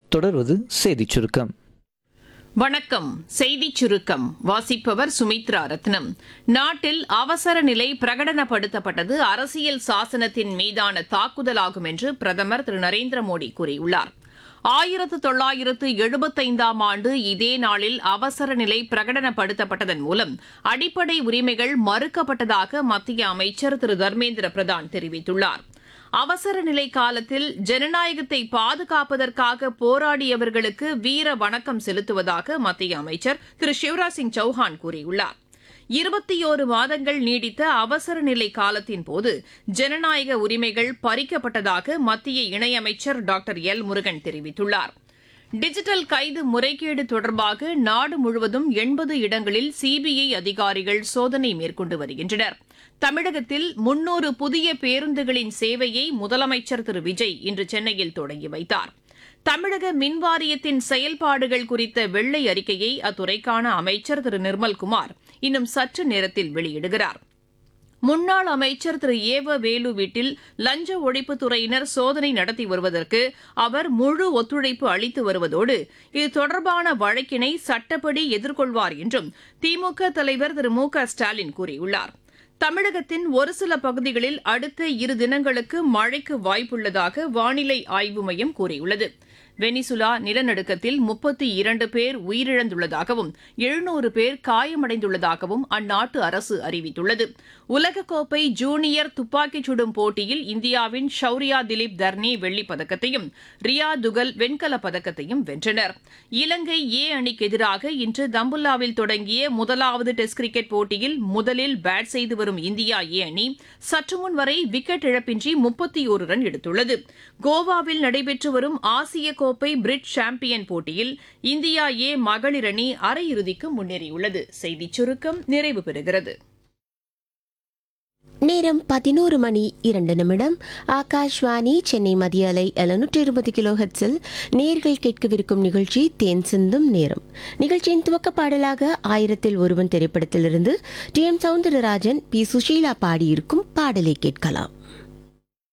தொடர்வது செய்திச் சுருக்கம் வணக்கம் செய்திச் சுருக்கம் வாசிப்பவர் சுமித்ரா ரத்னம் நாட்டில் அவசர நிலை பிரகடனப்படுத்தப்பட்டது அரசியல் சாசனத்தின் மீதான தாக்குதலாகும் என்று பிரதமர் திரு நரேந்திர மோடி கூறியுள்ளார் ஆயிரத்து தொள்ளாயிரத்து எழுபத்தைந்தாம் ஆண்டு இதே நாளில் அவசர நிலை பிரகடனப்படுத்தப்பட்டதன் மூலம் அடிப்படை உரிமைகள் மறுக்கப்பட்டதாக மத்திய அமைச்சர் திரு தர்மேந்திர பிரதான் தெரிவித்துள்ளார் அவசர நிலை காலத்தில் ஜனநாயகத்தை பாதுகாப்பதற்காக போராடியவர்களுக்கு வீர வணக்கம் செலுத்துவதாக மத்திய அமைச்சர் திரு சிவராஜ் சிங் சௌஹான் கூறியுள்ளார் இருபத்தியோரு மாதங்கள் நீடித்த அவசர நிலை காலத்தின் போது ஜனநாயக உரிமைகள் பறிக்கப்பட்டதாக மத்திய இணையமைச்சர் டாக்டர் எல் முருகன் தெரிவித்துள்ளார் டிஜிட்டல் கைது முறைகேடு தொடர்பாக நாடு முழுவதும் எண்பது இடங்களில் சிபிஐ அதிகாரிகள் சோதனை மேற்கொண்டு வருகின்றனர் தமிழகத்தில் முன்னூறு புதிய பேருந்துகளின் சேவையை முதலமைச்சர் திரு விஜய் இன்று சென்னையில் தொடங்கி வைத்தார் தமிழக மின்வாரியத்தின் செயல்பாடுகள் குறித்த வெள்ளை அறிக்கையை அத்துறைக்கான அமைச்சர் திரு நிர்மல்குமார் இன்னும் சற்று நேரத்தில் வெளியிடுகிறார் முன்னாள் அமைச்சர் திரு ஏவ வேலு வீட்டில் லஞ்ச ஒழிப்புத்துறையினர் சோதனை நடத்தி வருவதற்கு அவர் முழு ஒத்துழைப்பு அளித்து வருவதோடு இது தொடர்பான வழக்கினை சட்டப்படி எதிர்கொள்வார் என்றும் திமுக தலைவர் திரு மு க ஸ்டாலின் கூறியுள்ளார் தமிழகத்தின் ஒரு சில பகுதிகளில் அடுத்த இரு தினங்களுக்கு மழைக்கு வாய்ப்புள்ளதாக வானிலை ஆய்வு மையம் கூறியுள்ளது வெனிசுலா நிலநடுக்கத்தில் முப்பத்தி இரண்டு பேர் உயிரிழந்துள்ளதாகவும் எழுநூறு பேர் காயமடைந்துள்ளதாகவும் அந்நாட்டு அரசு அறிவித்துள்ளது உலகக்கோப்பை ஜூனியர் துப்பாக்கிச் சுடும் போட்டியில் இந்தியாவின் ஷௌரியா திலீப் தர்னி வெள்ளிப் பதக்கத்தையும் ரியா துகல் வெண்கலப் பதக்கத்தையும் வென்றனர் இலங்கை ஏ அணிக்கு எதிராக இன்று தம்புல்லாவில் தொடங்கிய முதலாவது டெஸ்ட் கிரிக்கெட் போட்டியில் முதலில் பேட் செய்து வரும் இந்தியா ஏ அணி சற்றுமுன் வரை விக்கெட் இழப்பின்றி முப்பத்தி ஒரு ரன் எடுத்துள்ளது கோவாவில் நடைபெற்று வரும் ஆசிய கோப்பை பிரிட் சாம்பியன் போட்டியில் இந்தியா ஏ மகளிர் அணி அரையிறுதிக்கு முன்னேறியுள்ளது செய்திச் சுருக்கம் நிறைவு பெறுகிறது நேரம் பதினோரு மணி இரண்டு நிமிடம் ஆகாஷ்வாணி சென்னை மதிய அலை எழுநூற்றி இருபது கிலோ ஹெட்ஸில் நேர்கள் கேட்கவிருக்கும் நிகழ்ச்சி தேன் சிந்தும் நேரம் நிகழ்ச்சியின் துவக்க பாடலாக ஆயிரத்தில் ஒருவன் திரைப்படத்திலிருந்து T M Soundararajan P Susheela பாடியிருக்கும் பாடலை கேட்கலாம்